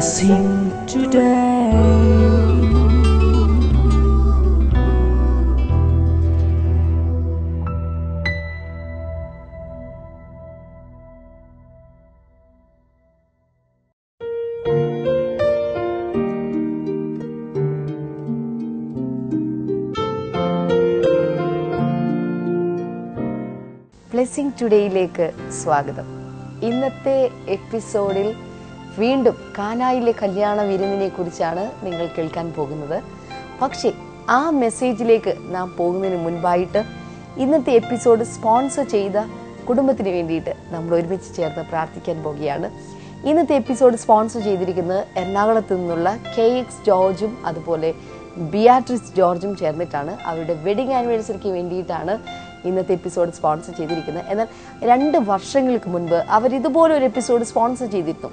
blessing today. Blessing ടുഡേയിലേക്ക് സ്വാഗതം ഇന്നത്തെ എപ്പിസോഡിൽ വീണ്ടും കാനായിലെ കല്യാണ വിരുന്നിനെ കുറിച്ചാണ് നിങ്ങൾ കേൾക്കാൻ പോകുന്നത് പക്ഷേ ആ മെസ്സേജിലേക്ക് നാം പോകുന്നതിന് മുൻപായിട്ട് ഇന്നത്തെ എപ്പിസോഡ് സ്പോൺസർ ചെയ്ത കുടുംബത്തിന് വേണ്ടിയിട്ട് നമ്മൾ ഒരുമിച്ച് ചേർന്ന് പ്രാർത്ഥിക്കാൻ പോവുകയാണ് ഇന്നത്തെ എപ്പിസോഡ് സ്പോൺസർ ചെയ്തിരിക്കുന്നത് എറണാകുളത്ത് നിന്നുള്ള കെ എക്സ് ജോർജും അതുപോലെ ബിയാട്രിസ് ജോർജും ചേർന്നിട്ടാണ് അവരുടെ വെഡിങ് ആനിവേഴ്സറിക്ക് വേണ്ടിയിട്ടാണ് ഇന്നത്തെ എപ്പിസോഡ് സ്പോൺസർ ചെയ്തിരിക്കുന്നത് എന്നാൽ രണ്ട് വർഷങ്ങൾക്ക് മുൻപ് അവർ ഇതുപോലെ ഒരു എപ്പിസോഡ് സ്പോൺസർ ചെയ്തിരുന്നു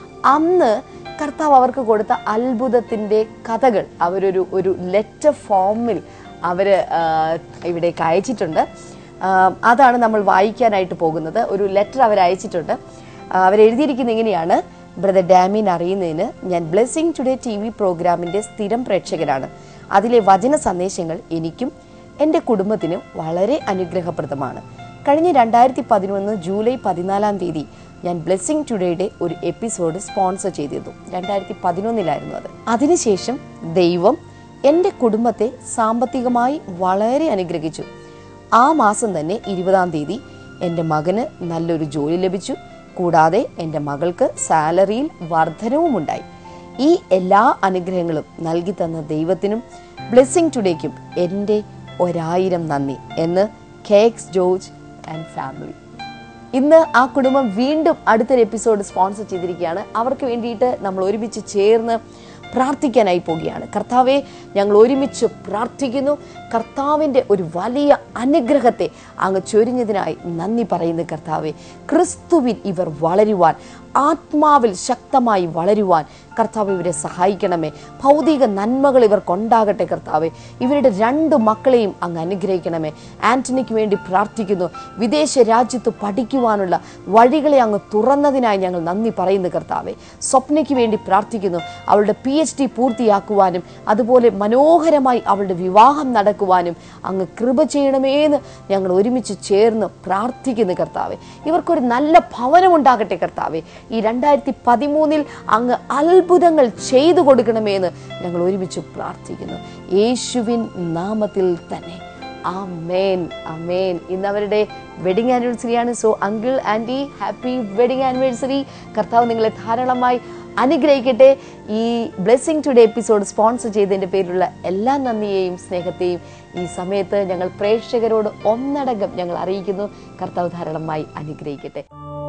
അന്ന് കർത്താവ് അവർക്ക് കൊടുത്ത അത്ഭുതത്തിൻ്റെ കഥകൾ അവരൊരു ഒരു ലെറ്റർ ഫോമിൽ അവർ ഇവിടേക്ക് അയച്ചിട്ടുണ്ട് ആ, അതാണ് നമ്മൾ വായിക്കാനായിട്ട് പോകുന്നത് ഒരു ലെറ്റർ അവർ അയച്ചിട്ടുണ്ട് ആ, അവരെഴുതിയിരിക്കുന്നത് ഇങ്ങനെയാണ് ബ്രദർ ഡാമിൻ അറിയുന്നതിന് ഞാൻ ബ്ലെസ്സിങ് ടുഡേ ടി വി പ്രോഗ്രാമിൻ്റെ സ്ഥിരം പ്രേക്ഷകരാണ് അതിലെ വചന സന്ദേശങ്ങൾ എനിക്കും എൻ്റെ കുടുംബത്തിനും വളരെ അനുഗ്രഹപ്രദമാണ് കഴിഞ്ഞ രണ്ടായിരത്തി പതിനൊന്ന് ജൂലൈ പതിനാലാം തീയതി ഞാൻ ബ്ലെസ്സിങ് ടുഡേയുടെ ഒരു എപ്പിസോഡ് സ്പോൺസർ ചെയ്തിരുന്നു രണ്ടായിരത്തി പതിനൊന്നിലായിരുന്നു അത് അതിനുശേഷം ദൈവം എൻ്റെ കുടുംബത്തെ സാമ്പത്തികമായി വളരെ അനുഗ്രഹിച്ചു ആ മാസം തന്നെ ഇരുപതാം തീയതി എൻ്റെ മകന് നല്ലൊരു ജോലി ലഭിച്ചു കൂടാതെ എൻ്റെ മകൾക്ക് സാലറിയിൽ വർധനവുമുണ്ടായി ഈ എല്ലാ അനുഗ്രഹങ്ങളും നൽകി തന്ന ദൈവത്തിനും ബ്ലെസ്സിങ് ടുഡേക്കും എൻ്റെ ഒരായിരം നന്ദി എന്ന് കേക്സ് ജോർജ് ആൻഡ് ഫാമിലി ഇന്ന് ആ കുടുംബം വീണ്ടും അടുത്തൊരു എപ്പിസോഡ് സ്പോൺസർ ചെയ്തിരിക്കുകയാണ് അവർക്ക് വേണ്ടിയിട്ട് നമ്മൾ ഒരുമിച്ച് ചേർന്ന് പ്രാർത്ഥിക്കാനായി പോവുകയാണ് കർത്താവെ ഞങ്ങൾ ഒരുമിച്ച് പ്രാർത്ഥിക്കുന്നു കർത്താവിൻ്റെ ഒരു വലിയ അനുഗ്രഹത്തെ അങ്ങ് ചൊരിഞ്ഞതിനായി നന്ദി പറയുന്നു കർത്താവെ ക്രിസ്തുവിൽ ഇവർ വളരുവാൻ ആത്മാവിൽ ശക്തമായി വളരുവാൻ കർത്താവ് ഇവരെ സഹായിക്കണമേ ഭൗതിക നന്മകൾ ഇവർക്കുണ്ടാകട്ടെ കർത്താവെ ഇവരുടെ രണ്ട് മക്കളെയും അങ്ങ് അനുഗ്രഹിക്കണമേ ആന്റണിക്ക് വേണ്ടി പ്രാർത്ഥിക്കുന്നു വിദേശ രാജ്യത്ത് പഠിക്കുവാനുള്ള വഴികളെ അങ്ങ് തുറന്നതിനായി ഞങ്ങൾ നന്ദി പറയുന്നു കർത്താവെ സ്വപ്നയ്ക്ക് വേണ്ടി പ്രാർത്ഥിക്കുന്നു അവളുടെ പി എച്ച് ഡി പൂർത്തിയാക്കുവാനും അതുപോലെ മനോഹരമായി അവളുടെ വിവാഹം നടക്കുവാനും അങ്ങ് കൃപ ചെയ്യണമേ എന്ന് ഞങ്ങൾ ഒരുമിച്ച് ചേർന്ന് പ്രാർത്ഥിക്കുന്നു കർത്താവെ ഇവർക്കൊരു നല്ല ഭവനം ഉണ്ടാകട്ടെ കർത്താവെ ഈ രണ്ടായിരത്തി പതിമൂന്നിൽ അങ്ങ് അത്ഭുതങ്ങൾ ചെയ്തു കൊടുക്കണമേ എന്ന് ഞങ്ങൾ ഒരുമിച്ച് പ്രാർത്ഥിക്കുന്നു യേശുവിൻ നാമത്തിൽ തന്നെ അമേൻ അമേൻ ഇന്ന് അവരുടെ വെഡിങ് ആനിവേഴ്സറിയാണ് so uncle aunty happy wedding anniversary കർത്താവ് നിങ്ങളെ ധാരാളമായി അനുഗ്രഹിക്കട്ടെ ഈ ബ്ലെസ്സിങ് ടുഡേ എപ്പിസോഡ് സ്പോൺസർ ചെയ്തതിൻ്റെ പേരിലുള്ള എല്ലാ നന്ദിയെയും സ്നേഹത്തെയും ഈ സമയത്ത് ഞങ്ങൾ പ്രേക്ഷകരോട് ഒന്നടങ്കം ഞങ്ങൾ അറിയിക്കുന്നു കർത്താവ് ധാരാളമായി അനുഗ്രഹിക്കട്ടെ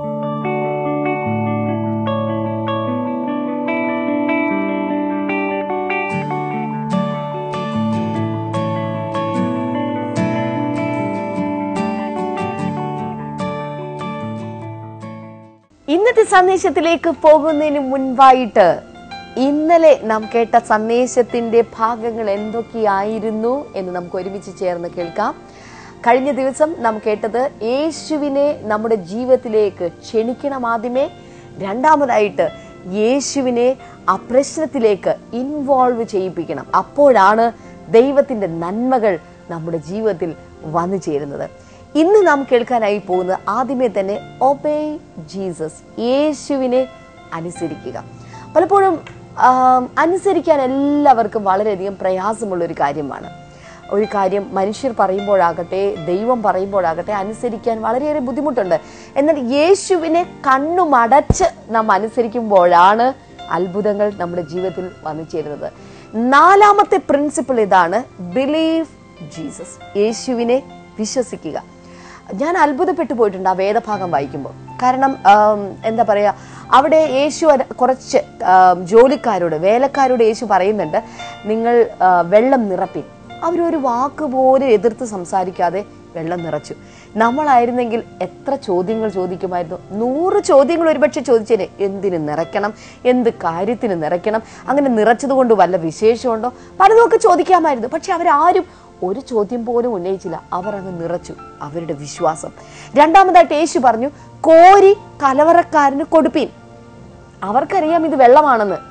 ഇന്നത്തെ സന്ദേശത്തിലേക്ക് പോകുന്നതിന് മുൻപായിട്ട് ഇന്നലെ നാം കേട്ട സന്ദേശത്തിന്റെ ഭാഗങ്ങൾ എന്തൊക്കെയായിരുന്നു എന്ന് നമുക്ക് ഒരുമിച്ച് ചേർന്ന് കേൾക്കാം കഴിഞ്ഞ ദിവസം നാം കേട്ടത് യേശുവിനെ നമ്മുടെ ജീവിതത്തിലേക്ക് ക്ഷണിക്കണം ആദ്യമേ രണ്ടാമതായിട്ട് യേശുവിനെ ആ പ്രശ്നത്തിലേക്ക് ഇൻവോൾവ് ചെയ്യിപ്പിക്കണം അപ്പോഴാണ് ദൈവത്തിന്റെ നന്മകൾ നമ്മുടെ ജീവിതത്തിൽ വന്നു ചേരുന്നത് ഇന്ന് നാം കേൾക്കാനായി പോകുന്നത് ആദ്യമേ തന്നെ ഒബേ ജീസസ് യേശുവിനെ അനുസരിക്കുക പലപ്പോഴും ആം, അനുസരിക്കാൻ എല്ലാവർക്കും വളരെയധികം പ്രയാസമുള്ള ഒരു കാര്യമാണ് ഒരു കാര്യം മനുഷ്യർ പറയുമ്പോഴാകട്ടെ ദൈവം പറയുമ്പോഴാകട്ടെ അനുസരിക്കാൻ വളരെയേറെ ബുദ്ധിമുട്ടുണ്ട് എന്നാൽ യേശുവിനെ കണ്ണുമടച്ച് നാം അനുസരിക്കുമ്പോഴാണ് അത്ഭുതങ്ങൾ നമ്മുടെ ജീവിതത്തിൽ വന്നു ചേരുന്നത് നാലാമത്തെ പ്രിൻസിപ്പിൾ ഇതാണ് ബിലീവ് ജീസസ് യേശുവിനെ വിശ്വസിക്കുക ഞാൻ അത്ഭുതപ്പെട്ടു പോയിട്ടുണ്ട് ആ വേദഭാഗം വായിക്കുമ്പോൾ കാരണം ആം, എന്താ പറയുക അവിടെ യേശു അത് കുറച്ച് ആം, ജോലിക്കാരോട് വേലക്കാരോട് യേശു പറയുന്നുണ്ട് നിങ്ങൾ ആ, വെള്ളം നിറപ്പിൻ അവരൊരു വാക്ക് പോലും എതിർത്ത് സംസാരിക്കാതെ വെള്ളം നിറച്ചു നമ്മളായിരുന്നെങ്കിൽ എത്ര ചോദ്യങ്ങൾ ചോദിക്കുമായിരുന്നു നൂറ് ചോദ്യങ്ങൾ ഒരുപക്ഷെ ചോദിച്ചേനെ എന്തിന് നിറയ്ക്കണം എന്ത് കാര്യത്തിന് നിറയ്ക്കണം അങ്ങനെ നിറച്ചത് കൊണ്ട് വല്ല വിശേഷമുണ്ടോ പലതുമൊക്കെ ചോദിക്കാമായിരുന്നു പക്ഷെ അവരാരും ഒരു ചോദ്യം പോലും ഉന്നയിച്ചില്ല അവർ അങ്ങ് നിറച്ചു അവരുടെ വിശ്വാസം രണ്ടാമതായിട്ട് യേശു പറഞ്ഞു കോരി കലവറക്കാരന് കൊടുപ്പീൻ അവർക്കറിയാം ഇത് വെള്ളമാണെന്ന്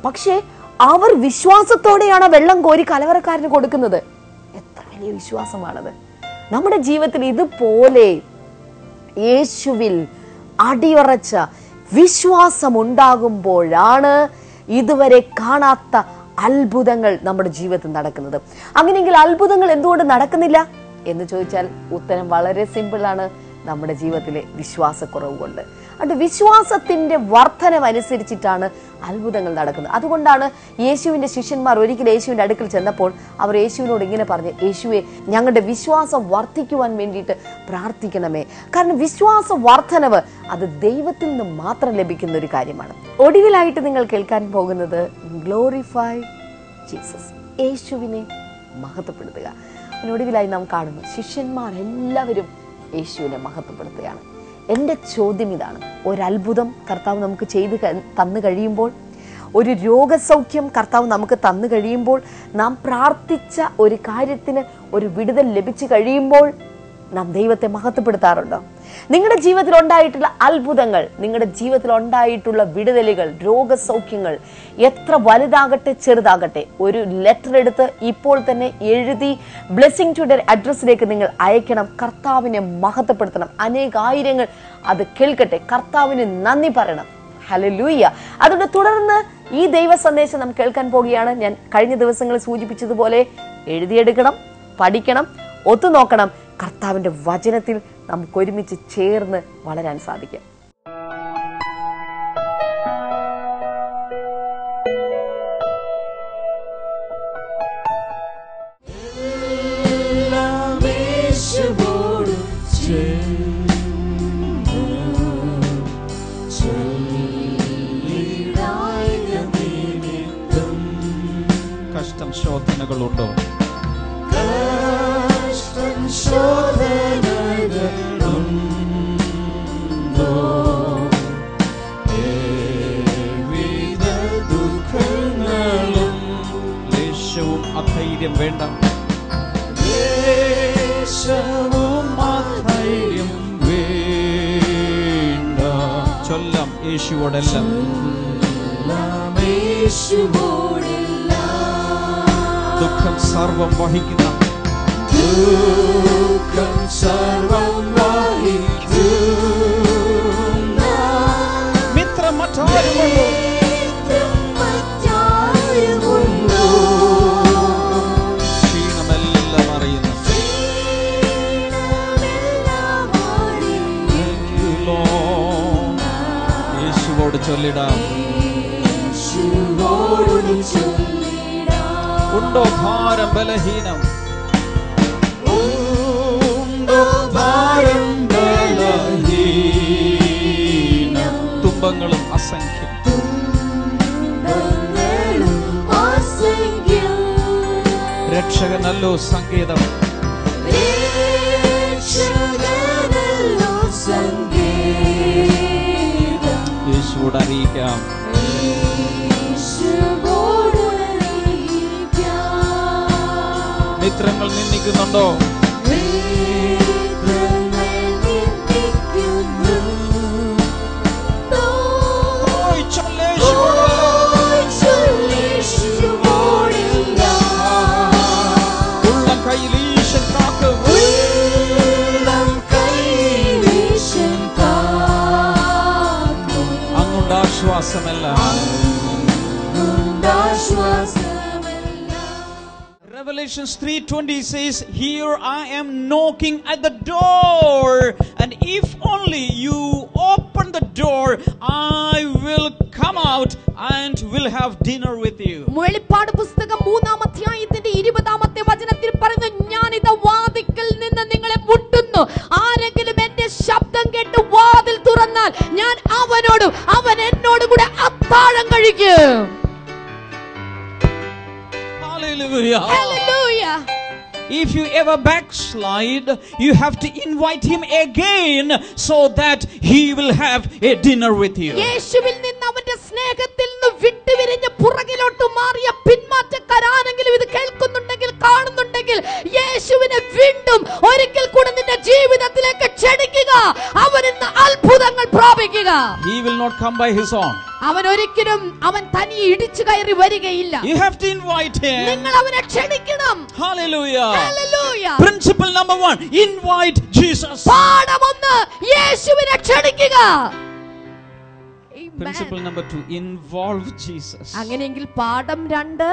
പക്ഷേ അവർ വിശ്വാസത്തോടെയാണ് ആ വെള്ളം കോരി കലവറക്കാരന് കൊടുക്കുന്നത് എത്ര വലിയ വിശ്വാസമാണത് നമ്മുടെ ജീവിതത്തിൽ ഇതുപോലെ യേശുവിൽ അടിയുറച്ച വിശ്വാസമുണ്ടാകുമ്പോഴാണ് ഇതുവരെ കാണാത്ത അത്ഭുതങ്ങൾ നമ്മുടെ ജീവിതത്തിൽ നടക്കുന്നത് അങ്ങനെയെങ്കിൽ അത്ഭുതങ്ങൾ എന്തുകൊണ്ട് നടക്കുന്നില്ല എന്ന് ചോദിച്ചാൽ ഉത്തരം വളരെ സിമ്പിളാണ് നമ്മുടെ ജീവിതത്തിലെ വിശ്വാസക്കുറവ് കൊണ്ട് അതുകൊണ്ട് വിശ്വാസത്തിന്റെ വർധനമനുസരിച്ചിട്ടാണ് അത്ഭുതങ്ങൾ നടക്കുന്നത് അതുകൊണ്ടാണ് യേശുവിന്റെ ശിഷ്യന്മാർ ഒരിക്കൽ യേശുവിന്റെ അടുക്കൽ ചെന്നപ്പോൾ അവർ യേശുവിനോട് ഇങ്ങനെ പറഞ്ഞു യേശുവെ ഞങ്ങളുടെ വിശ്വാസം വർദ്ധിക്കുവാൻ വേണ്ടിയിട്ട് പ്രാർത്ഥിക്കണമേ കാരണം വിശ്വാസ വർധനവ് അത് ദൈവത്തിൽ നിന്ന് മാത്രം ലഭിക്കുന്ന ഒരു കാര്യമാണ് ഒടുവിലായിട്ട് നിങ്ങൾ കേൾക്കാൻ പോകുന്നത് ഗ്ലോറിഫൈ ജീസസ് യേശുവിനെ മഹത്വപ്പെടുത്തുക അതിനൊടുവിലായി നാം കാണുന്നു ശിഷ്യന്മാർ എല്ലാവരും യേശുവിനെ മഹത്വപ്പെടുത്തുകയാണ് എൻ്റെ ചോദ്യം ഇതാണ് ഒരത്ഭുതം കർത്താവ് നമുക്ക് ചെയ്ത് ക- തന്നു കഴിയുമ്പോൾ ഒരു രോഗസൗഖ്യം കർത്താവ് നമുക്ക് തന്നു കഴിയുമ്പോൾ നാം പ്രാർത്ഥിച്ച ഒരു കാര്യത്തിന് ഒരു വിടുതൽ ലഭിച്ചു കഴിയുമ്പോൾ നാം ദൈവത്തെ മഹത്വപ്പെടുത്താറുണ്ടോ നിങ്ങളുടെ ജീവിതത്തിൽ ഉണ്ടായിട്ടുള്ള അത്ഭുതങ്ങൾ നിങ്ങളുടെ ജീവിതത്തിൽ ഉണ്ടായിട്ടുള്ള വിടുതലുകൾ രോഗസൗഖ്യങ്ങൾ എത്ര വലുതാകട്ടെ ചെറുതാകട്ടെ ഒരു ലെറ്റർ എടുത്ത് ഇപ്പോൾ തന്നെ എഴുതി ബ്ലെസ്സിങ് ടുഡേ അഡ്രസ്സിലേക്ക് നിങ്ങൾ അയക്കണം കർത്താവിനെ മഹത്വപ്പെടുത്തണം അനേകായിരങ്ങൾ അത് കേൾക്കട്ടെ കർത്താവിന് നന്ദി പറയണം ഹലലൂയ്യ അതുകൊണ്ട് തുടർന്ന് ഈ ദൈവ സന്ദേശം നാം കേൾക്കാൻ പോകുകയാണ് ഞാൻ കഴിഞ്ഞ ദിവസങ്ങളിൽ സൂചിപ്പിച്ചതുപോലെ എഴുതിയെടുക്കണം പഠിക്കണം ഒത്തുനോക്കണം കർത്താവിന്റെ വചനത്തിൽ നമുക്ക് ഒരുമിച്ച് ചേർന്ന് വളരാൻ സാധിക്കും കഷ്ടം ശോധനകളുണ്ടോ ലേശവും അധൈര്യം വേണ്ട ലേശവും അധൈര്യം വേണ്ട ചൊല്ലാം യേശുവോടെല്ലാം ദുഃഖം സർവം വഹിക്കുന്ന ദുഃഖം സർവം മിത്രം മറ്റാരുമുള്ളൂ ക്ഷീണമെല്ലാം അറിയുന്ന യേശുവോട് ചൊല്ലിടാം ഉണ്ടോ ഭാരം ബലഹീനം ഉണ്ടോ ഭാരം ബലഹീനം തുമ്പങ്ങളും അസംഖ്യം രക്ഷകനല്ലോ സംഗീതം യേശുവോട് അറിയിക്കാം മിത്രങ്ങൾ നിന്ദിക്കുന്നുണ്ടോ ഓയ് ചൊല്ല് യേശുവോട്. ഉള്ളം കയ്യിൽ ഈശൻ കാക്കും അങ്ങുണ്ട് ആശ്വാസമല്ല Revelations 3:20 says, "Here I am knocking at the door, and if only you open the door, I will come out and will have dinner with you." വെളിപ്പാട് പുസ്തകം മൂന്നാം അധ്യായത്തിന്റെ ഇരുപതാമത്തെ വചനത്തിൽ പറയുന്നു ഞാനിത് വാതിക്കൽ നിന്ന് നിങ്ങളെ മുട്ടുന്നു ആരെങ്കിലും എന്റെ ശബ്ദം കേട്ട് വാതിൽ തുറന്നാൽ ഞാൻ അവനോടും അവൻ എന്നോടും കൂടെ അത്താഴം കഴിക്കും Hallelujah. Hallelujah. If you ever backslide, you have to invite him again so that he will have a dinner with you. യേശുവിൽ നിന്ന് അവന്റെ സ്നേഹത്തിൽ നിന്ന് വിട്ടുവിരിഞ്ഞ് പുറകിലോട്ട് മാറിയ പിന്മാറ്റക്കാരാണെങ്കിലും ഇത് കേൾക്കുന്നുണ്ടെങ്കിൽ കാണുന്നുണ്ടെങ്കിൽ യേശുവിനെ വീണ്ടും ഒരിക്കൽ കൂടെ നിന്റെ ജീവിതത്തിലേക്ക് ക്ഷണിക്കുക അവൻ ഇന്ന് അത്ഭുതങ്ങൾ പ്രാപിക്കുക He will not come by his own. അവൻ ഒരിക്കലും അവൻ തനിയെ ഇടിച്ചു കയറി വരികയില്ല You have to invite him. നിങ്ങൾ അവനെ ക്ഷണിക്കണം Hallelujah. Hallelujah. Principle number one invite Jesus. പാഠം ഒന്ന് യേശുവിനെ ക്ഷണിക്കുക Amen. Principle number two involve Jesus. അങ്ങനെയെങ്കിൽ പാഠം രണ്ട്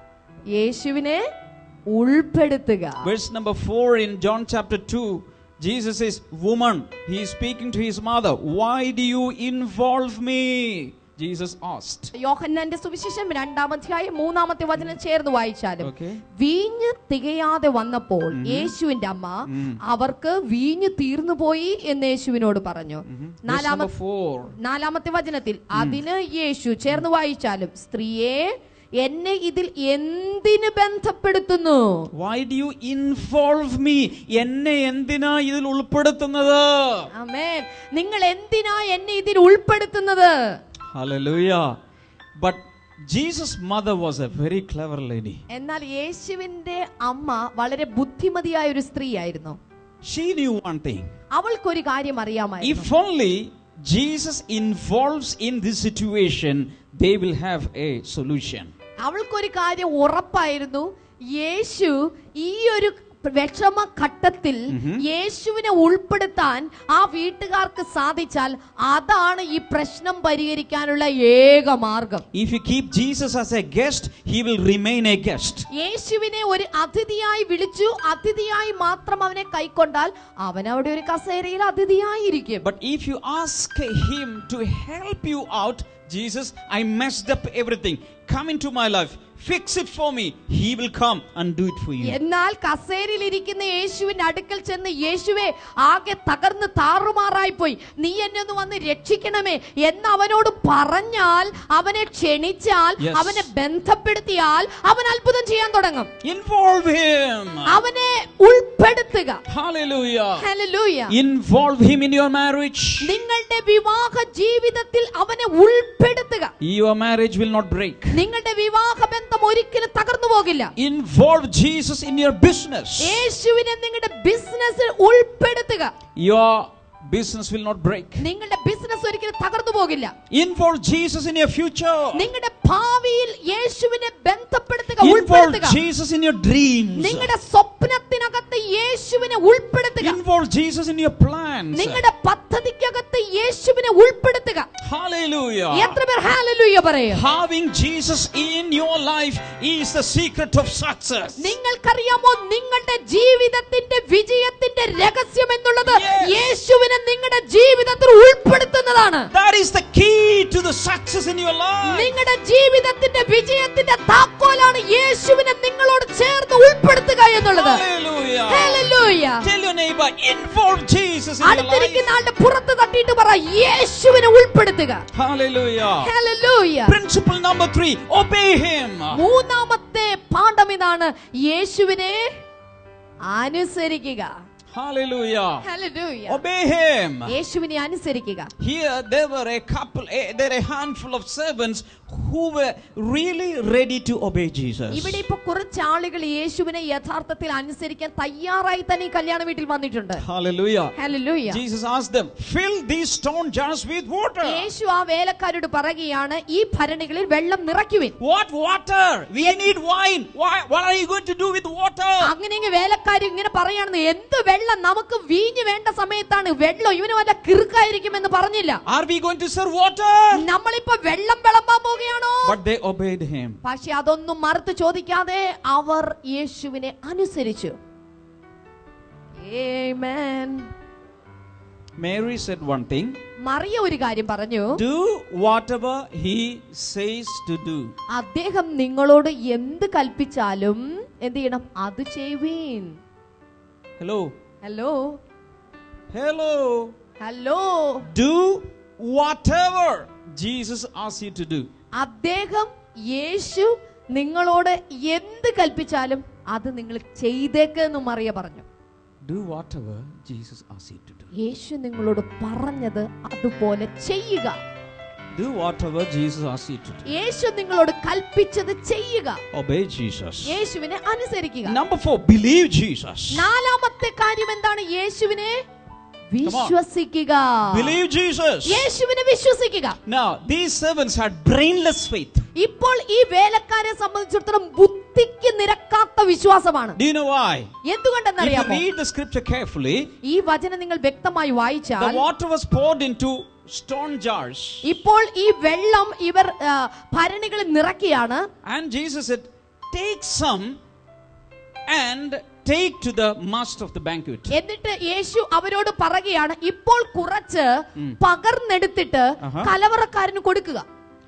യേശുവിനെ ഉൾപ്പെടുത്തുക Verse number four in John chapter 2, Jesus says, Woman, he is speaking to his mother, why do you involve me? Jesus asked. യോഹന്നാന്റെ സുവിശേഷം രണ്ടാം അധ്യായം മൂന്നാമത്തെ വചനം ചേർന്ന് വായിച്ചാലും Okay. വീഞ്ഞ് തികയാതെ വന്നപ്പോൾ യേശുവിന്റെ അമ്മ അവർക്ക് വീഞ്ഞ് തീർന്നു പോയി എന്ന് യേശുവിനോട് പറഞ്ഞു Verse number നാലാമത്തെ four. നാലാമത്തെ വചനത്തിൽ അതിന് യേശു ചേർന്ന് വായിച്ചാലും സ്ത്രീയെ എന്നെ ഇതിൽ എന്തിന് ബന്ധപ്പെടുത്തുന്നു Why do you involve me? എന്നെ എന്തിനാ ഇതിൽ ഉൾപ്പെടുത്തുന്നത് ആമേൻ നിങ്ങൾ എന്തിനാ എന്നെ ഇതിൽ ഉൾപ്പെടുത്തുന്നത് Hallelujah. But Jesus' mother was a very clever lady. എന്നാൽ യേശുവിന്റെ അമ്മ വളരെ ബുദ്ധിമതിയായ ഒരു സ്ത്രീയായിരുന്നു She knew one thing. അവൾക്കൊരു കാര്യം അറിയാമായിരുന്നു If only Jesus involves in this situation, they will have a solution. അവൾക്കൊരു കാര്യം ഉറപ്പായിരുന്നു യേശു ഈ ഒരു വിഷമ ഘട്ടത്തിൽ യേശുവിനെ ഉൾപ്പെടുത്താൻ ആ വീട്ടുകാർക്ക് സാധിച്ചാൽ അതാണ് ഈ പ്രശ്നം പരിഹരിക്കാനുള്ള ഏക മാർഗം If you keep Jesus as a guest, he will remain a guest. യേശുവിനെ ഒരു അതിഥിയായി വിളിച്ചു അതിഥിയായി മാത്രം അവനെ കൈക്കൊണ്ടാൽ അവൻ അവിടെ ഒരു കസേരയിൽ അതിഥിയായിരിക്കും But if you ask him to help you out, Jesus, I messed up everything. Come into my life. Fix it for me. He will come and do it for you. എന്നാൽ കസേരയിൽ ഇരിക്കുന്ന യേശുവിന്റെ അടുക്കൽ ചെന്ന് യേശുവെ ആകെ തകർന്ന് താറുമാറായി പോയി നീ എന്നെ ഒന്ന് വന്ന് രക്ഷിക്കണമേ എന്ന് അവനോട് പറഞ്ഞാൽ അവനെ ക്ഷണിച്ചാൽ Yes. അവനെ ബന്ധപ്പെടുത്തിയാൽ അവൻ അത്ഭുതം ചെയ്യാൻ തുടങ്ങും Involve him. അവനെ ഉൾപ്പെടുത്തുക Hallelujah. Hallelujah Involve him in your marriage. നിങ്ങളുടെ വിവാഹ ജീവിതത്തിൽ അവനെ ഉൾപ്പെടുത്തുക Your marriage will not break. നിങ്ങളുടെ വിവാഹ ബന്ധം ഒരിക്കലും തകർന്നു പോകില്ല Involve Jesus in your business. യേശുവിനെ നിങ്ങളുടെ ബിസിനസ്സിൽ ഉൾപ്പെടുത്തുക Your business will not break. നിങ്ങളുടെ ബിസിനസ് ഒരിക്കലും തകർന്നു പോകില്ല Involve Jesus in your future. നിങ്ങളുടെ ഭാവിയിൽ യേശുവിനെ ബന്ധപ്പെടുത്തുക Involve ഉൾപ്പെടുത്തുക Jesus in your dreams. നിങ്ങളുടെ സ്വപ്നത്തിനകത്ത് യേശുവിനെ ഉൾപ്പെടുത്തുക Involve Jesus in your plans. നിങ്ങളുടെ പദ്ധതിക്കകത്ത് യേശുവിനെ ഉൾപ്പെടുത്തുക Hallelujah. എത്ര പേർ ഹാലലൂയ പറയും Having Jesus in your life is the secret of success. നിങ്ങൾക്കറിയാമോ നിങ്ങളുടെ ജീവിതത്തിന്റെ വിജയത്തിന്റെ രഹസ്യം എന്നുള്ളത് Yes. യേശുവിനെ നിങ്ങളുടെ ജീവിതത്തിൽ ഉൾപ്പെടുത്തുന്നതാണ് That is the key to the success in your life. നിങ്ങളുടെ ജീവിതത്തിന്റെ വിജയത്തിന്റെ താക്കോലാണ് യേശുവിനെ നിങ്ങളോട് ചേർന്ന് ഉൾപ്പെടുത്തുക എന്നുള്ളത് Hallelujah. Hallelujah. Tell your neighbor, involve Jesus in your life. അടുത്തിരിക്കുന്ന ആളുടെ പുറത്ത് തട്ടിയിട്ട് പറ യേശുവിനെ ഉൾപ്പെടുത്തുക Hallelujah. Hallelujah. Principle number three, obey him. മൂന്നാമത്തെ പാഠം ഇതാണ് യേശുവിനെ അനുസരിക്കുക Hallelujah. Hallelujah. Obey him. യേശുവിനെ അനുസരിക്കുക Here there were a couple, a, there are a handful of servants who were really ready to obey Jesus. ഇവിടെ ഇപ്പൊ കുറച്ച് ആളുകൾ യേശുവിനെ യഥാർത്ഥത്തിൽ അനുസരിക്കാൻ തയ്യാറായി തന്നെ ഈ കല്യാണ വീട്ടിൽ വന്നിട്ടുണ്ട് Hallelujah. Hallelujah. Jesus asked them, fill these stone jars with water. യേശു ആ വേലക്കാരോട് പറയുകയാണ് ഈ ഭരണികളിൽ വെള്ളം നിറയ്ക്കുവിൻ What water? We need wine. Why, what are you going to do with water? അങ്ങനെയെങ്കിൽ വേലക്കാർ ഇങ്ങനെ പറയുകയാണെന്ന് എന്ത് വെള്ളം നമുക്ക് വീഞ്ഞ് വേണ്ട സമയത്താണ് വെള്ളം ഇവന് വല്ല കിറുക്കായിരിക്കുമെന്ന് പറഞ്ഞില്ല Are we going to serve water? നമ്മളിപ്പോ വെള്ളം വിളമ്പാൻ പോവുകയാണോ But they obeyed him. പക്ഷെ അതൊന്നും മറുത്ത് ചോദിക്കാതെ അവർ യേശുവിനെ അനുസരിച്ചു Amen. Mary said one thing Mariya ഒരു കാര്യം പറഞ്ഞു do whatever he says to do. അദ്ദേഹം നിങ്ങളോട് എന്ത് കൽപ്പിച്ചാലും എന്ത് ചെയ്യണം അത് ചെയ്യുവീൻ Hello. Hello Hello. Hello Do whatever Jesus asks you to do. അദ്ദേഹം യേശു നിങ്ങളോട് എന്ത് കൽപ്പിച്ചാലും അത് നിങ്ങൾ ചെയ്തേക്കെന്ന് മറിയ പറഞ്ഞു Do whatever Jesus asks you to do. യേശു നിങ്ങളോട് പറഞ്ഞത് അതുപോലെ ചെയ്യുക Do whatever Jesus asks you to do. യേശു നിങ്ങളോട് കൽപ്പിച്ചത് ചെയ്യുക Obey Jesus. യേശുവിനെ അനുസരിക്കുക Number four, believe Jesus. നാലാമത്തെ ആദ്യത്തെ കാര്യം എന്താണ് യേശുവിനെ വിശ്വസിക്കുക Believe Jesus. യേശുവിനെ വിശ്വസിക്കുക Now, these servants had brainless faith. ഇപ്പോൾ ഈ വേലക്കാരെ സംബന്ധിച്ചിടത്തോളം ബുദ്ധിക്ക് നിരക്കാത്ത വിശ്വാസമാണ് Do you know why? If you എന്തുകൊണ്ടെന്നറിയാമോ read the scripture carefully, ഈ വചനം നിങ്ങൾ വ്യക്തമായി the വായിച്ചാൽ water was poured into stone jars. ഇപ്പോൾ ഈ വെള്ളം ഇവർ ആ, ഭരണികളിൽ നിറയ്ക്കുകയാണ് And Jesus said, Take some and take to the master of the banquet. എന്നിട്ട് യേശു അവരോട് പറയുകയാണ് ഇപ്പോൾ കുറച്ച് പകർന്നെടുത്തിട്ട് ആഹാ. കലവറക്കാരന് കൊടുക്കുക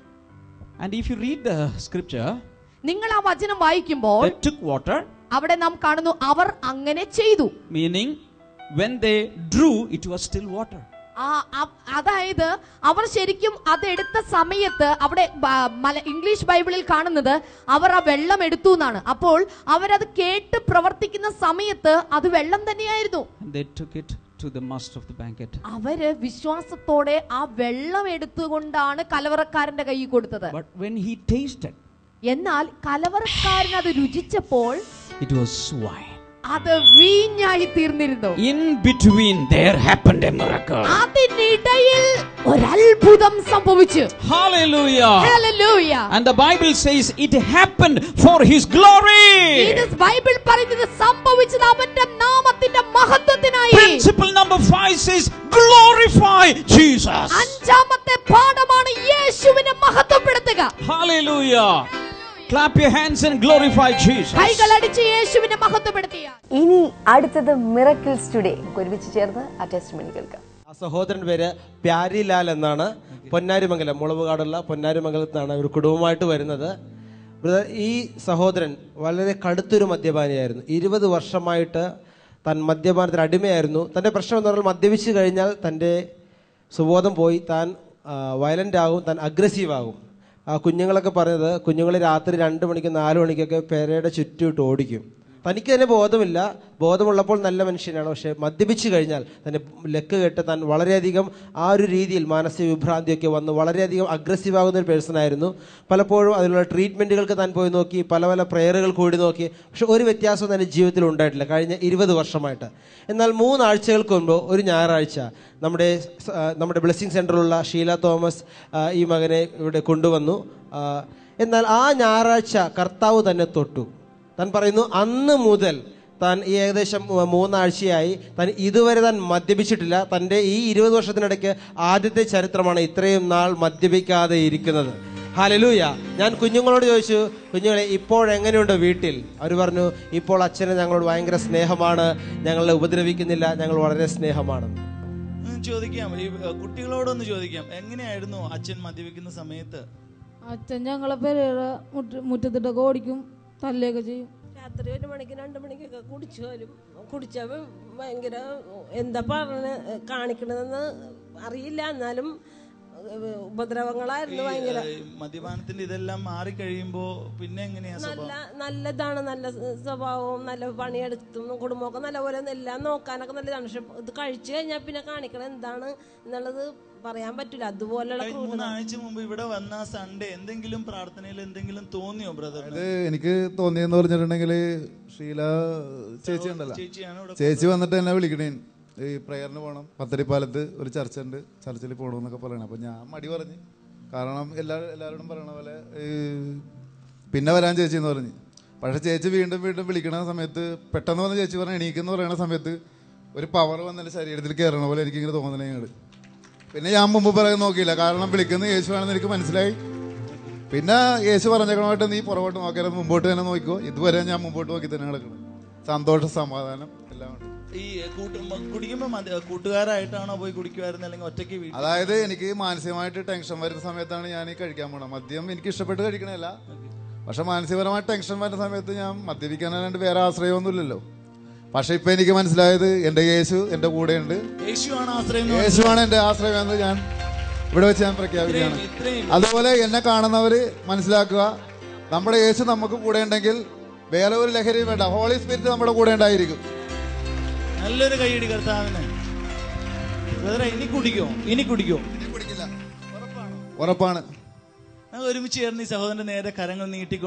And if you read the scripture, നിങ്ങൾ ആ വചനം വായിക്കുമ്പോൾ they took water, അവിടെ നാം കാണുന്നു അവർ അങ്ങനെ ചെയ്തു meaning when they drew, it was still water. ആ അ- അതായത് അവർ ശരിക്കും അതെടുത്ത സമയത്ത് അവിടെ ബ- മല- ഇംഗ്ലീഷ് ബൈബിളിൽ കാണുന്നത് അവർ ആ വെള്ളം എടുത്തു എന്നാണ് അപ്പോൾ അവരത് കേട്ട് പ്രവർത്തിക്കുന്ന സമയത്ത് അത് വെള്ളം തന്നെയായിരുന്നു And they took it to the master of the banquet. അവര് വിശ്വാസത്തോടെ ആ വെള്ളം എടുത്തുകൊണ്ടാണ് കലവറക്കാരന്റെ കൈ കൊടുത്തത് But when he tasted, എന്നാൽ കലവറക്കാരൻ അത് രുചിച്ചപ്പോൾ it was wine. അത് വീഞ്ഞായി തീർന്നിരുന്നു In between, there happened a miracle. അതിനിടയിൽ ഒരത്ഭുതം സംഭവിച്ചു Hallelujah. Hallelujah. And the Bible says it happened for his glory. ഇത് ബൈബിൾ പറയുന്നത് സംഭവിച്ചത് അവന്റെ നാമത്തിന്റെ മഹത്വത്തിനായി Principle number five says glorify Jesus. അഞ്ചാമത്തെ പാഠമാണ് യേശുവിനെ മഹത്വപ്പെടുത്തുക Hallelujah. Clap your hands and glorify Jesus. കൈകളടിച്ച് യേശുവിനെ മഹത്വപ്പെടുത്തിയ ഇനി അടുത്തത് മിറക്കിൾസ് ടുഡേ നമുക്ക് ഒരുമിച്ച് ചേർന്ന് ആ ടെസ്റ്റ് മണി കേൾക്കാം ആ സഹോദരൻ പേര് പ്യാരിലാൽ എന്നാണ് പൊന്നാരിമംഗലം മുളവുകാടുള്ള പൊന്നാരിമംഗലത്ത് നിന്നാണ് ഒരു കുടുംബമായിട്ട് വരുന്നത് ബ്രദർ, ഈ സഹോദരൻ വളരെ കടുത്തൊരു മദ്യപാനിയായിരുന്നു ഇരുപത് വർഷമായിട്ട് താൻ മദ്യപാനത്തിന് അടിമയായിരുന്നു തൻ്റെ പ്രശ്നം എന്ന് പറഞ്ഞാൽ മദ്യപിച്ച് കഴിഞ്ഞാൽ തൻ്റെ സുബോധം പോയി താൻ വയലൻ്റ് ആകും താൻ അഗ്രസീവ് ആകും ആ കുഞ്ഞുങ്ങളൊക്കെ പറഞ്ഞത് കുഞ്ഞുങ്ങൾ രാത്രി രണ്ട് മണിക്ക് നാല് മണിക്കൊക്കെ പെരയുടെ ചുറ്റുമിട്ട് ഓടിക്കും തനിക്ക് തന്നെ ബോധമില്ല ബോധമുള്ളപ്പോൾ നല്ല മനുഷ്യനാണ് പക്ഷെ മദ്യപിച്ചു കഴിഞ്ഞാൽ തന്നെ ലക്ക് കെട്ട് താൻ വളരെയധികം ആ ഒരു രീതിയിൽ മാനസിക വിഭ്രാന്തിയൊക്കെ വന്ന് വളരെയധികം അഗ്രസീവ് ആകുന്ന ഒരു പേഴ്സൺ ആയിരുന്നു പലപ്പോഴും അതിനുള്ള ട്രീറ്റ്മെൻറ്റുകൾക്ക് താൻ പോയി നോക്കി പല പല പ്രയറുകൾ കൂടി നോക്കി പക്ഷെ ഒരു വ്യത്യാസവും തൻ്റെ ജീവിതത്തിൽ ഉണ്ടായിട്ടില്ല കഴിഞ്ഞ ഇരുപത് വർഷമായിട്ട് എന്നാൽ മൂന്നാഴ്ചകൾക്ക് മുമ്പ് ഒരു ഞായറാഴ്ച നമ്മുടെ സ- ആ, നമ്മുടെ ബ്ലെസ്സിങ് സെൻറ്ററിലുള്ള ഷീല തോമസ് ആ, ഈ മകനെ ഇവിടെ കൊണ്ടുവന്നു ആ, എന്നാൽ ആ ഞായറാഴ്ച കർത്താവ് തന്നെ തൊട്ടു താൻ പറയുന്നു അന്ന് മുതൽ താൻ ഈ ഏകദേശം മൂ- മൂന്നാഴ്ചയായി താൻ ഇതുവരെ താൻ മദ്യപിച്ചിട്ടില്ല തൻ്റെ ഈ ഇരുപത് വർഷത്തിനിടയ്ക്ക് ആദ്യത്തെ ചരിത്രമാണ് ഇത്രയും നാൾ മദ്യപിക്കാതെ ഇരിക്കുന്നത് ഹലലൂയ ഞാൻ കുഞ്ഞുങ്ങളോട് ചോദിച്ചു കുഞ്ഞുങ്ങളെ ഇപ്പോൾ എങ്ങനെയുണ്ട് വീട്ടിൽ അവർ പറഞ്ഞു ഇപ്പോൾ അച്ഛന് ഞങ്ങളോട് ഭയങ്കര സ്നേഹമാണ് ഞങ്ങളെ ഉപദ്രവിക്കുന്നില്ല ഞങ്ങൾ വളരെ സ്നേഹമാണ് ഉം, ചോദിക്കാം ഈ ഏ, കുട്ടികളോടൊന്ന് ചോദിക്കാം എങ്ങനെയായിരുന്നു അച്ഛൻ മദ്യപിക്കുന്ന സമയത്ത് അച്ഛൻ ഞങ്ങളെ പെരയുടെ മുറ്റ മുറ്റത്തിട്ടൊക്കെ ഓടിക്കും തല്ലുകയൊക്കെ ചെയ്യും രാത്രി ഒരു മണിക്ക് രണ്ട് മണിക്കൊക്കെ കുടിച്ചു വരും കുടിച്ചപ്പോൾ ഭയങ്കര എന്താ പറഞ്ഞ കാണിക്കണതെന്ന് അറിയില്ല എന്നാലും ഏഹ്, ഉപദ്രവങ്ങളായിരുന്നു ഭയങ്കര ഈ മദ്യപാനത്തിന്റെ ഇതെല്ലാം മാറിക്കഴിയുമ്പോ പിന്നെ എങ്ങനെയാ നല്ല സ്വഭാവം നല്ലതാണ് നല്ല സ് സ്വഭാവവും നല്ല പണിയെടുത്തും കുടുംബമൊക്കെ നല്ലപോലെ എല്ലാം നോക്കാനൊക്കെ നല്ലതാണ് പക്ഷെ ഇത് കഴിച്ചു കഴിഞ്ഞാൽ പിന്നെ കാണിക്കണം എന്താണ് എന്നുള്ളത് പറയാൻ പറ്റില്ല അതുപോലെയുള്ള കഴിഞ്ഞ ക്രൂരത മൂന്നാഴ്ച മുമ്പ് ഇവിടെ വന്ന സൺഡേ എന്തെങ്കിലും പ്രാർത്ഥനയിൽ എന്തെങ്കിലും തോന്നിയോ ബ്രദർ അത് എനിക്ക് തോന്നിയെന്ന് പറഞ്ഞിട്ടുണ്ടെങ്കിൽ ഷീല ചേച്ചി ഉണ്ടല്ലോ ചേച്ചിയാണ് ഇവിടെ ചേച്ചി വന്നിട്ട് എന്നെ വിളിക്കണേ ഈ പ്രയറിന് പോകണം പത്തടിപ്പാലത്ത് ഒരു ചർച്ച ഉണ്ട് ചർച്ചിൽ പോകണമെന്നൊക്കെ പറയണം അപ്പം ഞാൻ മടി പറഞ്ഞു കാരണം എല്ലാ എല്ലാവരോടും പറയണ പോലെ ഈ പിന്നെ വരാൻ ചേച്ചി എന്ന് പറഞ്ഞ് പക്ഷെ ചേച്ചി വീണ്ടും വീണ്ടും വിളിക്കണ സമയത്ത് പെട്ടെന്ന് വന്ന് ചേച്ചി പറഞ്ഞ എണീക്കെന്ന് പറയുന്ന സമയത്ത് ഒരു പവർ വന്ന എൻ്റെ ശരീരത്തിൽ കയറണ പോലെ എനിക്കിങ്ങനെ തോന്നണേ ഇങ്ങോട്ട് പിന്നെ ഞാൻ മുമ്പ് പറയാൻ നോക്കിയില്ല കാരണം വിളിക്കുന്നത് യേശുവാണെന്ന് എനിക്ക് മനസ്സിലായി പിന്നെ യേശു പറഞ്ഞേക്കണമായിട്ട് നീ പുറകോട്ട് നോക്കരുത് മുമ്പോട്ട് തന്നെ നോക്കിക്കോ ഇതുവരെ ഞാൻ മുമ്പോട്ട് നോക്കി തന്നെ കിടക്കണം സന്തോഷം സമാധാനം എല്ലാം ഉണ്ട് ഈ കൂട്ട മ- കുടിക്കുമ്പോ മദ്യ- കൂട്ടുകാരായിട്ടാണോ പോയി കുടിക്കുമായിരുന്നത് അല്ലെങ്കിൽ ഒറ്റയ്ക്ക് വീട്ടിൽ അതായത് എനിക്ക് മാനസികമായിട്ട് ടെൻഷൻ വരുന്ന സമയത്താണ് ഞാൻ ഈ കഴിക്കാൻ പോണത് മദ്യം എനിക്ക് ഇഷ്ടപ്പെട്ട് കഴിക്കണല്ല പക്ഷെ മാനസികപരമായി ടെൻഷൻ വരുന്ന സമയത്ത് ഞാൻ മദ്യപിക്കാനായിട്ട് വേറെ ആശ്രയമൊന്നുമില്ലല്ലോ പക്ഷെ ഇപ്പൊ എനിക്ക് മനസ്സിലായത് എന്റെ യേശു എന്റെ കൂടെയുണ്ട് യേശുവാണ് ആശ്രയം എന്ന് യേശുവാണ് എന്റെ ആശ്രയം എന്ന് ഞാൻ ഇവിടെ വെച്ച് ഞാൻ പ്രഖ്യാപിക്കുകയാണ് ഇത്രയും- ഇത്രയും അതുപോലെ എന്നെ കാണുന്നവര് മനസ്സിലാക്കുക നമ്മുടെ യേശു നമുക്ക് കൂടെ ഉണ്ടെങ്കിൽ വേറെ ഒരു ലഹരിയും വേണ്ട ഹോളി സ്പിരിറ്റ് നമ്മുടെ കൂടെ ഉണ്ടായിരിക്കും നല്ലൊരു കൈയടി കർത്താവിന് ബ്രദറെ ഇനി കുടിക്കോ ഇനി കുടിക്കോ ഉറപ്പാണ് നമുക്ക് ഒരുമിച്ച് ചേർന്ന് ഈ സഹോദരന്റെ നേരെ കരങ്ങൾ നീട്ടിക്കൊണ്ട്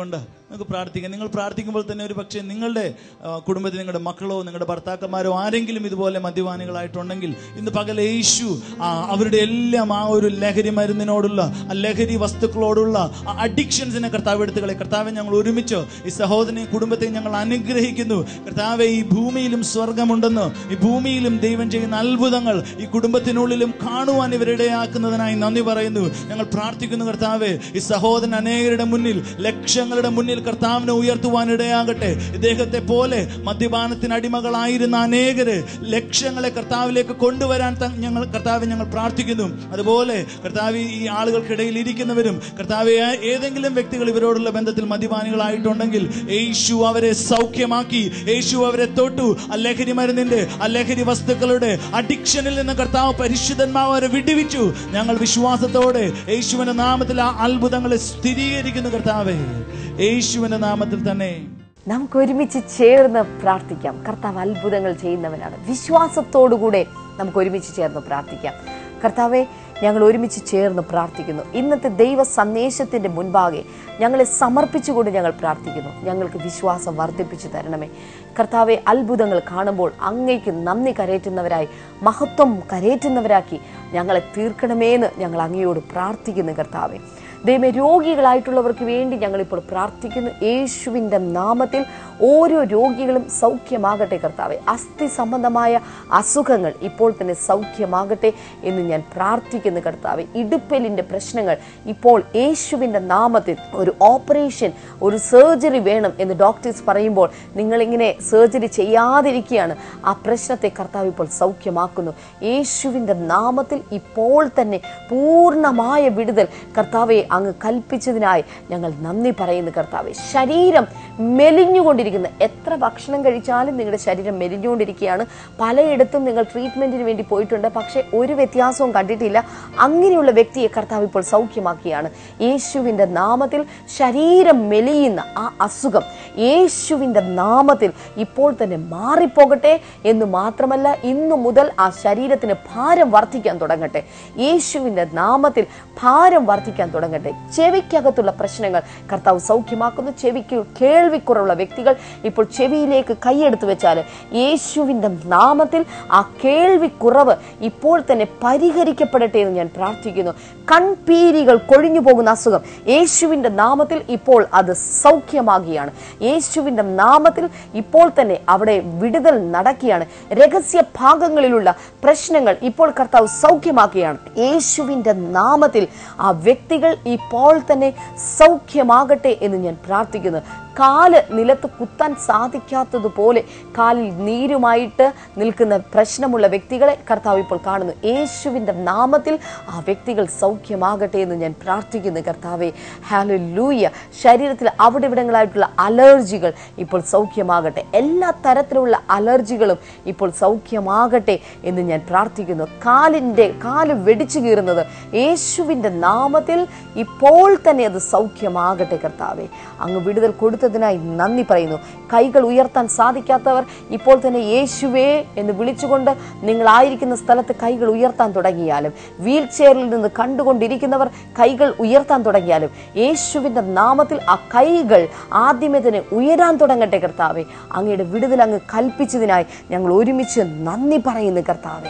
നമുക്ക് പ്രാർത്ഥിക്കാം നിങ്ങൾ പ്രാർത്ഥിക്കുമ്പോൾ തന്നെ ഒരു പക്ഷേ നിങ്ങളുടെ ആ, കുടുംബത്തിൽ നിങ്ങളുടെ മക്കളോ നിങ്ങളുടെ ഭർത്താക്കന്മാരോ ആരെങ്കിലും ഇതുപോലെ മദ്യപാനികളായിട്ടുണ്ടെങ്കിൽ ഇന്ന് പകൽ യേശു ആ, അവരുടെ എല്ലാം ആ ഒരു ലഹരി മരുന്നിനോടുള്ള ആ ലഹരി വസ്തുക്കളോടുള്ള ആ അഡിക്ഷൻസിനെ കർത്താവ് എടുത്തുകളെ കർത്താവെ ഞങ്ങൾ ഒരുമിച്ച് ഈ സഹോദരനെയും കുടുംബത്തെയും ഞങ്ങൾ അനുഗ്രഹിക്കുന്നു കർത്താവെ ഈ ഭൂമിയിലും സ്വർഗമുണ്ടെന്ന് ഈ ഭൂമിയിലും ദൈവം ചെയ്യുന്ന അത്ഭുതങ്ങൾ ഈ കുടുംബത്തിനുള്ളിലും കാണുവാൻ ഇവരിടയാക്കുന്നതിനായി നന്ദി പറയുന്നു ഞങ്ങൾ പ്രാർത്ഥിക്കുന്നു കർത്താവെ ഈ സഹോദരൻ അനേകരുടെ മുന്നിൽ ലക്ഷങ്ങളുടെ മുന്നിൽ കർത്താവിനെ ഉയർത്തുവാൻ ഇടയാകട്ടെ ഇദ്ദേഹത്തെ പോലെ മദ്യപാനത്തിന് അടിമകളായിരുന്ന അനേകര് ലക്ഷങ്ങളെ കർത്താവിലേക്ക് കൊണ്ടുവരാൻ ത- ഞങ്ങൾ കർത്താവ് ഞങ്ങൾ പ്രാർത്ഥിക്കുന്നു അതുപോലെ കർത്താവ് ഈ ആളുകൾക്കിടയിൽ ഇരിക്കുന്നവരും കർത്താവ് ഏ- ഏതെങ്കിലും വ്യക്തികൾ ഇവരോടുള്ള ബന്ധത്തിൽ മദ്യപാനികളായിട്ടുണ്ടെങ്കിൽ യേശു അവരെ സൗഖ്യമാക്കി യേശു അവരെ തൊട്ടു ആ ലഹരി മരുന്നിന്റെ ആ ലഹരി വസ്തുക്കളുടെ അഡിക്ഷനിൽ നിന്ന് കർത്താവ് പരിശുദ്ധന്മാവ് അവരെ വിടുവിച്ചു ഞങ്ങൾ വിശ്വാസത്തോടെ യേശുവിന്റെ നാമത്തിൽ ആ അത്ഭുതങ്ങളെ സ്ഥിരീകരിക്കുന്നു കർത്താവേ യേശുവിന്റെ നാമത്തിൽ തന്നെ നമുക്ക് ഒരുമിച്ച് ചേർന്ന് പ്രാർത്ഥിക്കാം കർത്താവ് അത്ഭുതങ്ങൾ ചെയ്യുന്നവനാണ് വിശ്വാസത്തോടുകൂടെ നമുക്ക് ഒരുമിച്ച് ചേർന്ന് പ്രാർത്ഥിക്കാം കർത്താവെ ഞങ്ങൾ ഒരുമിച്ച് ചേർന്ന് പ്രാർത്ഥിക്കുന്നു ഇന്നത്തെ ദൈവ സന്ദേശത്തിന്റെ മുൻപാകെ ഞങ്ങളെ സമർപ്പിച്ചുകൊണ്ട് ഞങ്ങൾ പ്രാർത്ഥിക്കുന്നു ഞങ്ങൾക്ക് വിശ്വാസം വർദ്ധിപ്പിച്ചു തരണമേ കർത്താവെ അത്ഭുതങ്ങൾ കാണുമ്പോൾ അങ്ങേക്ക് നന്ദി കരയറ്റുന്നവരായി മഹത്വം കരയറ്റുന്നവരാക്കി ഞങ്ങളെ തീർക്കണമേന്ന് ഞങ്ങൾ അങ്ങയോട് പ്രാർത്ഥിക്കുന്നു കർത്താവെ ദൈവമേ രോഗികളായിട്ടുള്ളവർക്ക് വേണ്ടി ഞങ്ങളിപ്പോൾ പ്രാർത്ഥിക്കുന്നു യേശുവിൻ്റെ നാമത്തിൽ ഓരോ രോഗികളും സൗഖ്യമാകട്ടെ കർത്താവെ അസ്ഥി സംബന്ധമായ അസുഖങ്ങൾ ഇപ്പോൾ തന്നെ സൗഖ്യമാകട്ടെ എന്ന് ഞാൻ പ്രാർത്ഥിക്കുന്നു കർത്താവെ ഇടുപ്പലിൻ്റെ പ്രശ്നങ്ങൾ ഇപ്പോൾ യേശുവിൻ്റെ നാമത്തിൽ ഒരു ഓപ്പറേഷൻ ഒരു സർജറി വേണം എന്ന് ഡോക്ടേഴ്സ് പറയുമ്പോൾ നിങ്ങളിങ്ങനെ സർജറി ചെയ്യാതിരിക്കുകയാണ് ആ പ്രശ്നത്തെ കർത്താവ് ഇപ്പോൾ സൗഖ്യമാക്കുന്നു യേശുവിൻ്റെ നാമത്തിൽ ഇപ്പോൾ തന്നെ പൂർണ്ണമായ വിടുതൽ കർത്താവെ അങ്ങ് കൽപ്പിച്ചതിനായി ഞങ്ങൾ നന്ദി പറയുന്നു കർത്താവെ ശരീരം മെലിഞ്ഞുകൊണ്ടിരിക്കുന്ന എത്ര ഭക്ഷണം കഴിച്ചാലും നിങ്ങളുടെ ശരീരം മെലിഞ്ഞുകൊണ്ടിരിക്കുകയാണ് പലയിടത്തും നിങ്ങൾ ട്രീറ്റ്മെന്റിന് വേണ്ടി പോയിട്ടുണ്ട് പക്ഷേ ഒരു വ്യത്യാസവും കണ്ടിട്ടില്ല അങ്ങനെയുള്ള വ്യക്തിയെ കർത്താവ് ഇപ്പോൾ സൗഖ്യമാക്കിയാണ് യേശുവിൻ്റെ നാമത്തിൽ ശരീരം മെലിയുന്ന ആ അസുഖം യേശുവിൻ്റെ നാമത്തിൽ ഇപ്പോൾ തന്നെ മാറിപ്പോകട്ടെ എന്ന് മാത്രമല്ല ഇന്നു മുതൽ ആ ശരീരത്തിന് ഭാരം വർദ്ധിക്കാൻ തുടങ്ങട്ടെ യേശുവിൻ്റെ നാമത്തിൽ ഭാരം വർദ്ധിക്കാൻ തുടങ്ങട്ടെ ചെവിക്കകത്തുള്ള പ്രശ്നങ്ങൾ കർത്താവ് സൗഖ്യമാക്കുന്നു ചെവിക്ക് കേൾവിക്കുറവുള്ള വ്യക്തികൾ ഇപ്പോൾ ചെവിയിലേക്ക് കൈയെടുത്ത് വെച്ചാൽ യേശുവിൻ്റെ നാമത്തിൽ ആ കേൾവിക്കുറവ് ഇപ്പോൾ തന്നെ പരിഹരിക്കപ്പെടട്ടെ എന്ന് ഞാൻ പ്രാർത്ഥിക്കുന്നു കൺപീരികൾ കൊഴിഞ്ഞു പോകുന്ന അസുഖം യേശുവിൻ്റെ നാമത്തിൽ ഇപ്പോൾ അത് സൗഖ്യമാകുകയാണ് യേശുവിൻ്റെ നാമത്തിൽ ഇപ്പോൾ തന്നെ അവിടെ വിടുതൽ നടക്കുകയാണ് രഹസ്യ ഭാഗങ്ങളിലുള്ള പ്രശ്നങ്ങൾ ഇപ്പോൾ കർത്താവ് സൗഖ്യമാക്കുകയാണ് യേശുവിൻ്റെ നാമത്തിൽ ആ വ്യക്തികൾ ഇപ്പോൾ തന്നെ സൗഖ്യമാകട്ടെ എന്ന് ഞാൻ പ്രാർത്ഥിക്കുന്നു കാല് നിലത്ത് കുത്താൻ സാധിക്കാത്തതുപോലെ കാലിൽ നീരുമായിട്ട് നിൽക്കുന്ന പ്രശ്നമുള്ള വ്യക്തികളെ കർത്താവ് ഇപ്പോൾ കാണുന്നു യേശുവിൻ്റെ നാമത്തിൽ ആ വ്യക്തികൾ സൗഖ്യമാകട്ടെ എന്ന് ഞാൻ പ്രാർത്ഥിക്കുന്നു കർത്താവെ ഹാലു ലൂയ ശരീരത്തിൽ അവിടെ ഇവിടങ്ങളായിട്ടുള്ള അലർജികൾ ഇപ്പോൾ സൗഖ്യമാകട്ടെ എല്ലാ തരത്തിലുള്ള അലർജികളും ഇപ്പോൾ സൗഖ്യമാകട്ടെ എന്ന് ഞാൻ പ്രാർത്ഥിക്കുന്നു കാലിൻ്റെ കാല് വെടിച്ചു കീറുന്നത് യേശുവിൻ്റെ നാമത്തിൽ ഇപ്പോൾ തന്നെ അത് സൗഖ്യമാകട്ടെ കർത്താവെ അങ്ങ് വിടുതൽ കൊടുത്തതിനായി നന്ദി പറയുന്നു കൈകൾ ഉയർത്താൻ സാധിക്കാത്തവർ ഇപ്പോൾ തന്നെ യേശുവേ എന്ന് വിളിച്ചുകൊണ്ട് നിങ്ങളായിരിക്കുന്ന സ്ഥലത്ത് കൈകൾ ഉയർത്താൻ തുടങ്ങിയാലും വീൽ ചെയറിൽ നിന്ന് കണ്ടുകൊണ്ടിരിക്കുന്നവർ കൈകൾ ഉയർത്താൻ തുടങ്ങിയാലും യേശുവിൻ്റെ നാമത്തിൽ ആ കൈകൾ ആദ്യമേ തന്നെ ഉയരാൻ തുടങ്ങട്ടെ കർത്താവെ അങ്ങയുടെ വിടുതൽ അങ്ങ് കൽപ്പിച്ചതിനായി ഞങ്ങൾ ഒരുമിച്ച് നന്ദി പറയുന്നു കർത്താവെ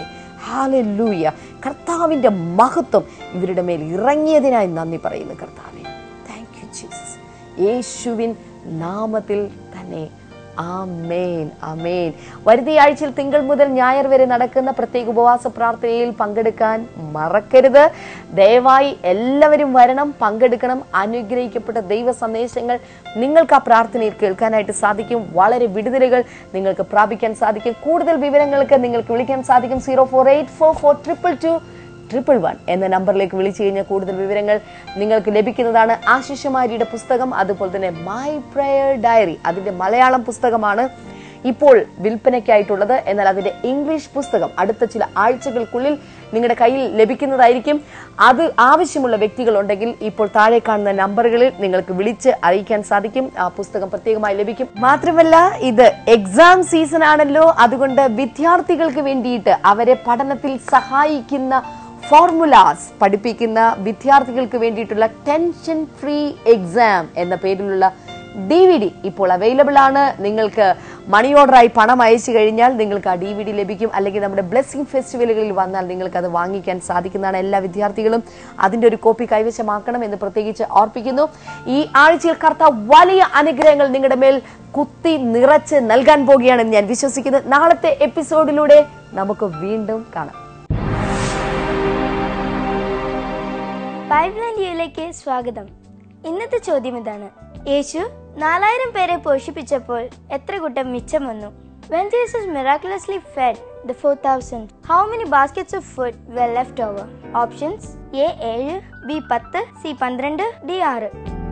ഹാലൂയ കർത്താവിൻ്റെ മഹത്വം ഇവരുടെ മേൽ ഇറങ്ങിയതിനായി നന്ദി പറയുന്നു കർത്താവെ താങ്ക് യു ജീസസ് യേശുവിൻ നാമത്തിൽ തന്നെ ആമേൻ ആമേൻ വരുന്ന ഈ ആഴ്ചയിൽ തിങ്കൾ മുതൽ ഞായർ വരെ നടക്കുന്ന പ്രത്യേക ഉപവാസ പ്രാർത്ഥനയിൽ പങ്കെടുക്കാൻ മറക്കരുത് ദയവായി എല്ലാവരും വരണം പങ്കെടുക്കണം അനുഗ്രഹിക്കപ്പെട്ട ദൈവ സന്ദേശങ്ങൾ നിങ്ങൾക്ക് ആ പ്രാർത്ഥനയിൽ കേൾക്കാനായിട്ട് സാധിക്കും വളരെ വിടുതലുകൾ നിങ്ങൾക്ക് പ്രാപിക്കാൻ സാധിക്കും കൂടുതൽ വിവരങ്ങൾക്ക് നിങ്ങൾക്ക് വിളിക്കാൻ സാധിക്കും zero four eight four four triple two triple one എന്ന നമ്പറിലേക്ക് വിളിച്ചു കഴിഞ്ഞാൽ കൂടുതൽ വിവരങ്ങൾ നിങ്ങൾക്ക് ലഭിക്കുന്നതാണ് ആശിഷമാരിയുടെ പുസ്തകം അതുപോലെ തന്നെ മൈ പ്രയർ ഡയറി അതിന്റെ മലയാളം പുസ്തകമാണ് ഇപ്പോൾ വിൽപ്പനയ്ക്കായിട്ടുള്ളത് എന്നാൽ അതിന്റെ ഇംഗ്ലീഷ് പുസ്തകം അടുത്ത ചില ആഴ്ചകൾക്കുള്ളിൽ നിങ്ങളുടെ കയ്യിൽ ലഭിക്കുന്നതായിരിക്കും അത് ആവശ്യമുള്ള വ്യക്തികളുണ്ടെങ്കിൽ ഇപ്പോൾ താഴെ കാണുന്ന നമ്പറുകളിൽ നിങ്ങൾക്ക് വിളിച്ച് അറിയിക്കാൻ സാധിക്കും ആ പുസ്തകം പ്രത്യേകമായി ലഭിക്കും മാത്രമല്ല ഇത് എക്സാം സീസൺ ആണല്ലോ അതുകൊണ്ട് വിദ്യാർത്ഥികൾക്ക് വേണ്ടിയിട്ട് അവരെ പഠനത്തിൽ സഹായിക്കുന്ന ഫോർമുലാസ് പഠിപ്പിക്കുന്ന വിദ്യാർത്ഥികൾക്ക് വേണ്ടിയിട്ടുള്ള ടെൻഷൻ ഫ്രീ എക്സാം എന്ന പേരിലുള്ള ഡി വി ഡി ഇപ്പോൾ അവൈലബിൾ ആണ് നിങ്ങൾക്ക് മണി ഓർഡറായി പണം അയച്ചു കഴിഞ്ഞാൽ നിങ്ങൾക്ക് ആ ഡി വി ഡി ലഭിക്കും അല്ലെങ്കിൽ നമ്മുടെ ബ്ലെസ്സിംഗ് ഫെസ്റ്റിവലുകളിൽ വന്നാൽ നിങ്ങൾക്ക് അത് വാങ്ങിക്കാൻ സാധിക്കുന്നതാണ് എല്ലാ വിദ്യാർത്ഥികളും അതിന്റെ ഒരു കോപ്പി കൈവശമാക്കണം എന്ന് പ്രത്യേകിച്ച് ഓർപ്പിക്കുന്നു ഈ ആഴ്ചയിൽ കർത്താവ് വലിയ അനുഗ്രഹങ്ങൾ നിങ്ങളുടെ മേൽ കുത്തി നിറച്ച് നൽകാൻ പോകുകയാണെന്ന് ഞാൻ വിശ്വസിക്കുന്നു നാളത്തെ എപ്പിസോഡിലൂടെ നമുക്ക് വീണ്ടും കാണാം ബൈബിൾ ആൻഡ് യുയിലേക്ക് സ്വാഗതം ഇന്നത്തെ ചോദ്യം ഇതാണ് യേശു നാലായിരം പേരെ പോഷിപ്പിച്ചപ്പോൾ എത്ര കൂട്ടം മിച്ചം വന്നു When Jesus miraculously fed the 4000, how many baskets of food were left over? Options A 7, B 10, C 12, D 6.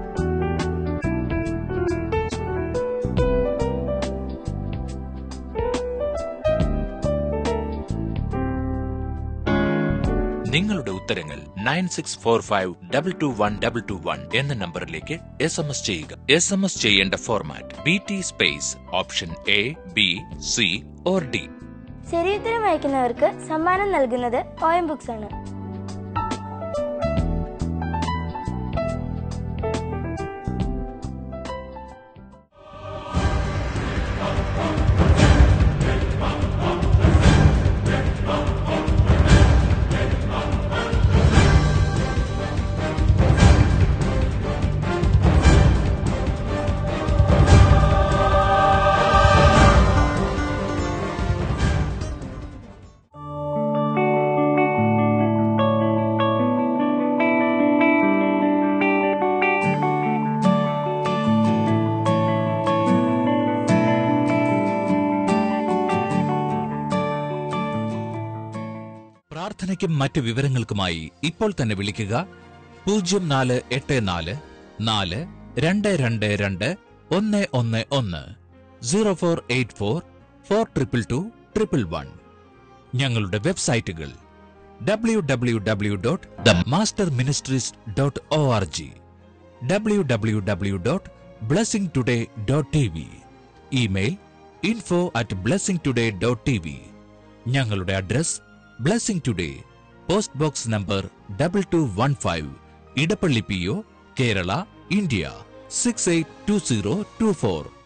നിങ്ങളുടെ ഉത്തരങ്ങൾ nine six four five double two one double two one എന്ന നമ്പറിലേക്ക് എസ് എം എസ് ചെയ്യുക S M S ചെയ്യേണ്ട format B T space option A B C or D ശരിയുത്തരം അയക്കുന്നവർക്ക് സമ്മാനം നൽകുന്നത് ഓയം ബുക്സ് ആണ് പ്രാർത്ഥനയ്ക്കും മറ്റ് വിവരങ്ങൾക്കുമായി ഇപ്പോൾ തന്നെ വിളിക്കുക പൂജ്യം നാല് എട്ട് നാല് നാല് രണ്ട് രണ്ട് രണ്ട് ഒന്ന് ഒന്ന് ഒന്ന് zero four eight four four triple two triple one ഞങ്ങളുടെ വെബ്സൈറ്റുകൾ W W W dot the master ministries dot O R G W W W dot blessing today dot T V email info at blessing today dot T V ഞങ്ങളുടെ address blessing today post box number double two one five Edappally P O Kerala India six eight two zero two four